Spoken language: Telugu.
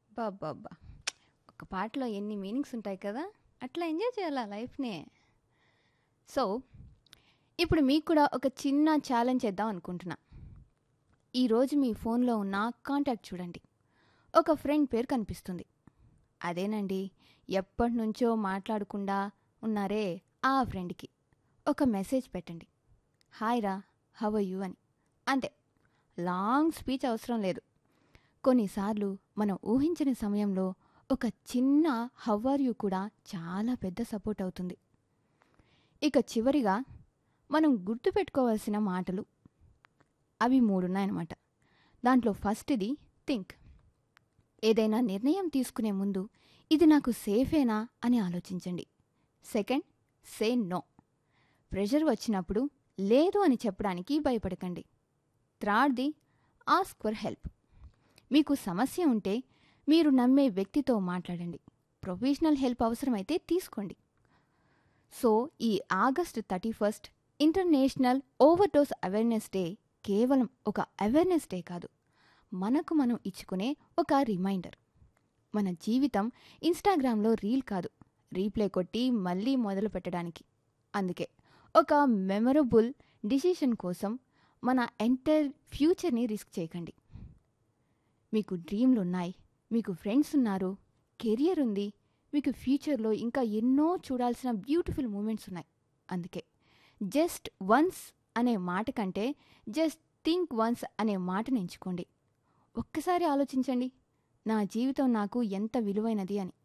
అబ్బబ్బబ్బా! ఒక పాటలో ఎన్ని మీనింగ్స్ ఉంటాయి కదా! అట్లా ఎంజాయ్ చేయాలా లైఫ్‌ని. సో, ఇప్పుడు మీకు కూడా ఒక చిన్న ఛాలెంజ్ చేద్దాం అనుకుంటున్నా. ఈరోజు మీ ఫోన్‌లో ఉన్న కాంటాక్ట్ చూడండి. ఒక ఫ్రెండ్ పేరు కనిపిస్తుంది. అదేనండి ఎప్పటినుంచో మాట్లాడకుండా ఉన్నారే ఆ ఫ్రెండ్‌కి ఒక మెసేజ్ పెట్టండి. హాయ్ రా! హౌ ఆర్ యూ అని. అంతే. లాంగ్ స్పీచ్ అవసరం లేదు. కొన్నిసార్లు మనం ఊహించని సమయంలో ఒక చిన్న హౌ ఆర్ యూ కూడా చాలా పెద్ద సపోర్ట్ అవుతుంది. ఇక చివరిగా మనం గుర్తుపెట్టుకోవాల్సిన మాటలు. అవి మూడున్నాయన్నమాట. దాంట్లో ఫస్ట్‌ది థింక్. ఏదైనా నిర్ణయం తీసుకునే ముందు ఇది నాకు సేఫేనా అని ఆలోచించండి. Second say no. ప్రెషర్ వచ్చినప్పుడు లేదు అని చెప్పడానికి భయపడకండి. థర్డ్‌ది ఆస్క్ ఫర్ హెల్ప్. మీకు సమస్య ఉంటే మీరు నమ్మే వ్యక్తితో మాట్లాడండి. ప్రొఫెషనల్ హెల్ప్ అవసరమైతే తీసుకోండి. సో, ఈ August 31 international overdose awareness day కేవలం ఒక అవేర్‌నెస్ డే కాదు. మనకు మనం ఇచ్చుకునే ఒక రిమైండర్. మన జీవితం ఇన్‌స్టాగ్రామ్‌లో రీల్ కాదు. రీప్లే కొట్టి మళ్ళీ మొదలుపెట్టడానికి. అందుకే ఒక మెమరబుల్ డిసిషన్ కోసం మన ఎంటైర్ ఫ్యూచర్‌ని రిస్క్ చేయకండి. మీకు డ్రీమ్‌లున్నాయి. మీకు ఫ్రెండ్స్ ఉన్నారు. కెరియర్ ఉంది. మీకు ఫ్యూచర్‌లో ఇంకా ఎన్నో చూడాల్సిన బ్యూటిఫుల్ మూమెంట్స్ ఉన్నాయి. అందుకే జస్ట్ వన్స్ అనే మాట కంటే జస్ట్ థింక్ వన్స్ అనే మాటను ఎంచుకోండి. ఒక్కసారి ఆలోచించండి. నా జీవితం నాకు ఎంత విలువైనది అని.